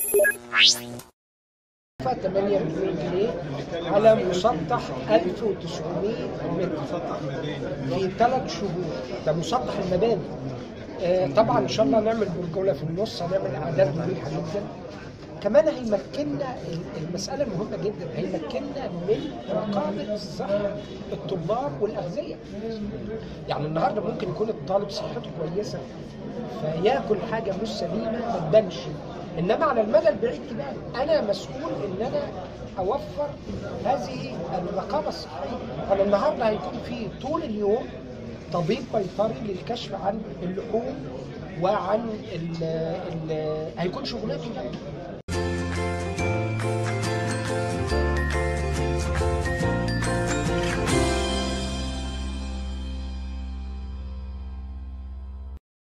8 مليون جنيه على مسطح 1900 متر في ثلاث شهور ده مسطح المباني آه، طبعا ان شاء الله نعمل برجوله في النص هنعمل اعداد مريحه جدا كمان هيمكننا المساله المهمه جدا هيمكننا من رقابه صحه الطلاب والاغذيه يعني النهارده ممكن يكون الطالب صحته كويسه فياكل حاجه مش سليمه ما تبانش انما على المدى البعيد تبان انا مسؤول ان انا اوفر هذه الرقابه الصحيه انا النهارده هيكون في طول اليوم طبيب بيطري للكشف عن اللحوم وعن ال ال هيكون شغلته ده